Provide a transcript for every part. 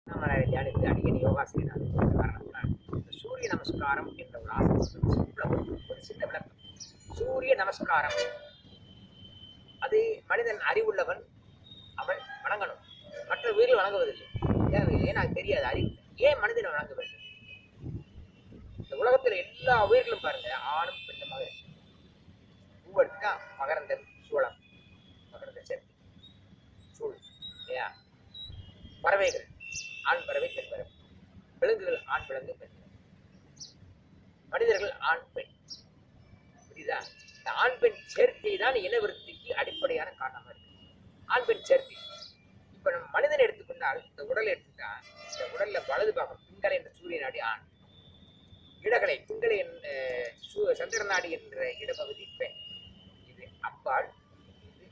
நம்மளை தியானித்து அடிக்கடி யோகா செய்யணும் காரணம்னா இந்த சூரிய நமஸ்காரம் என்ற ஒரு ஆசனம் சிம்பிளா ஒரு ஒரு சின்ன விளக்கம் சூரிய நமஸ்காரம் அது மனிதன் அறிவுள்ளவன் அவன் வணங்கணும் மற்ற உயிர்கள் வணங்குவதில்லை தேவையில்லை ஏன்னா அது தெரியாது அறிவு இல்லை. ஏன் மனிதனை வணங்க வேண்டும் இந்த உலகத்துல எல்லா உயிர்களும் பாருங்க ஆணும் பெண்ணுமாக இருக்கு பூ எடுத்துட்டா மகரந்தம் சூளம் மகரந்த சேர்த்து சூழ் இல்லையா பறவைகள் ஆண் பறவை பெண் பறவை விலங்குகள் ஆண் விலங்கு பெண் விலங்கு. மனிதர்கள் ஆண் பெண் புரியுதா இந்த ஆண் பெண் சேர்க்கை தான் இனவிருத்திக்கு அடிப்படையான காரணமா இருக்கு ஆண் பெண் சேர்க்கை இப்ப நம்ம மனிதனை எடுத்துக்கொண்டால் இந்த உடலை எடுத்துட்டா இந்த உடல்ல வலது பாகம் பிங்களை என்ற சூரிய நாடி ஆண் இடகலை பிங்களை என்ற சு- சந்திர நாடி என்ற இடப்பகுதி பெண் இது அம்பாள் இது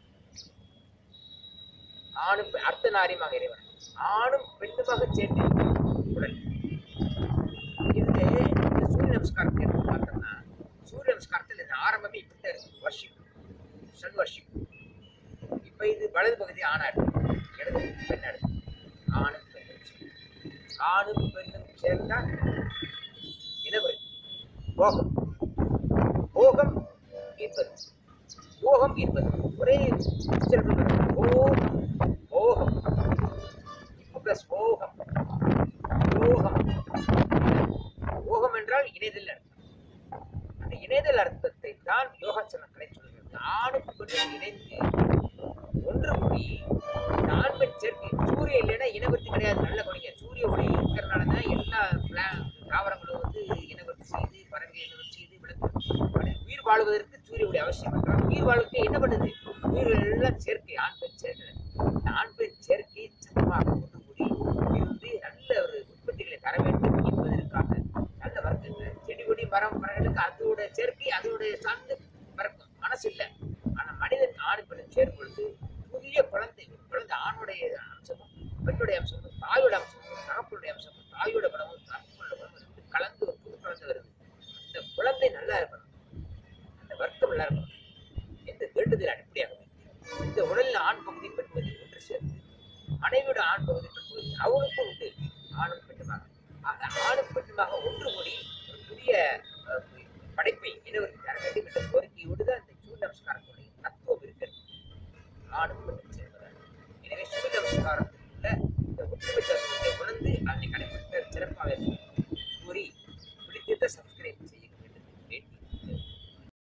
ஆணும் பெ- அர்த்த நாரியமாக இறைவன் ஆணும் பெண்ணுமாக சேர்ந்து உடல் இதுல இந்த சூரிய நமஸ்காரத்தை எடுத்து பார்த்தோம்னா சூரிய நமஸ்காரத்தில் இந்த ஆரம்பமே இப்படி இருக்கு வர்ஷிப் சன் வர்ஷிப் இப்ப இது வலது பகுதி ஆணா இருக்கு இடது பகுதி பெண்ணா இருக்கு ஆணும் பெண்ணும் சேர்ந்து. ஆணும் பெண்ணும் சேர்ந்தால் இனவரை போகம் போகம் என்பது போகம் என்பது ஒரே உச்சரிப்பு வரும். போகம் போகம் இப்போ பிளஸ் போகம் போகம் போகம் என்றால் இணைதல் அர்த்தம் அந்த இணைதல் அர்த்தத்தை தான் யோகாசனங்களை சொல்கிறது ஆணும் பெண்ணும் இணைந்து ஒன்று கூடி இந்த ஆண் பெண் சேர்க்கை சூரிய இல்லைன்னா இனவர்த்தி கிடையாது நல்ல குடிங்க சூரிய ஒளி இருக்கிறனால தான் எல்லா பிளா- தாவரங்களும் வந்து இனவர்த்தி செய்து பறவைகள் இனவர்த்தி செய்து விளக்கு மனித உயிர் வாழ்வதற்கு சூரிய ஒளி அவசியம் என்றால் உயிர் வாழ்க்கை என்ன பண்ணுது உயிர்கள் எல்லாம் சேர்க்கை ஆண் பெண் சேர்க்கை இந்த ஆண் பெண் சேர்க்கை சமமாக ஒன்று கூடி இருந்து நல்ல ஒரு உற்பத்திகளை தர வேண்டும் என்பதற்காக நல்ல வர்க்கங்கள் செடி கொடி மரம் மரங்களுக்கு அதோட சேர்க்கை அதோட சார்ந்து பறக்கும் மனசு இல்லை ஆனா மனிதன் ஆண் பெண்ணும் சேரும் பொழுது புதிய குழந்தை ஒரு குழந்தை ஆணுடைய அம்சமும் பெண்ணுடைய அம்சமும் தாயோட அம்சமும் தகப்பனுடைய அம்சமும் தாயோட படமும் தகப்பனோட படமும் ரெண்டு கலந்து ஒரு புது குழந்தை வருது அந்த குழந்தை நல்லா இருக்கணும் அந்த வர்க்கம் நல்லா இருக்கணும் எந்த வேண்டுதல் அடிப்படையாக வைத்து இந்த உடலில் ஆண் பகுதி பெண் பகுதி ஒன்று சேர்ந்து மனைவியோட ஆண் பகுதி பெண் பகுதி அவனுக்கும் உண்டு ஆணும் பெண்ணுமாக ஆக ஆணும் பெண்ணுமாக ஒன்று கூடி ஒரு புதிய அஹ், படைப்பை இனவருக்கு தர வேண்டும் என்ற கோரிக்கையோடு தான் இந்த சூரிய நமஸ்காரத்துடைய தத்துவம் இருக்கிறது ஆணும் பெண்ணும் சேர்ந்தவர் எனவே சூரிய நமஸ்காரத்தில் உள்ள இந்த ஒற்றுமை தத்துவம்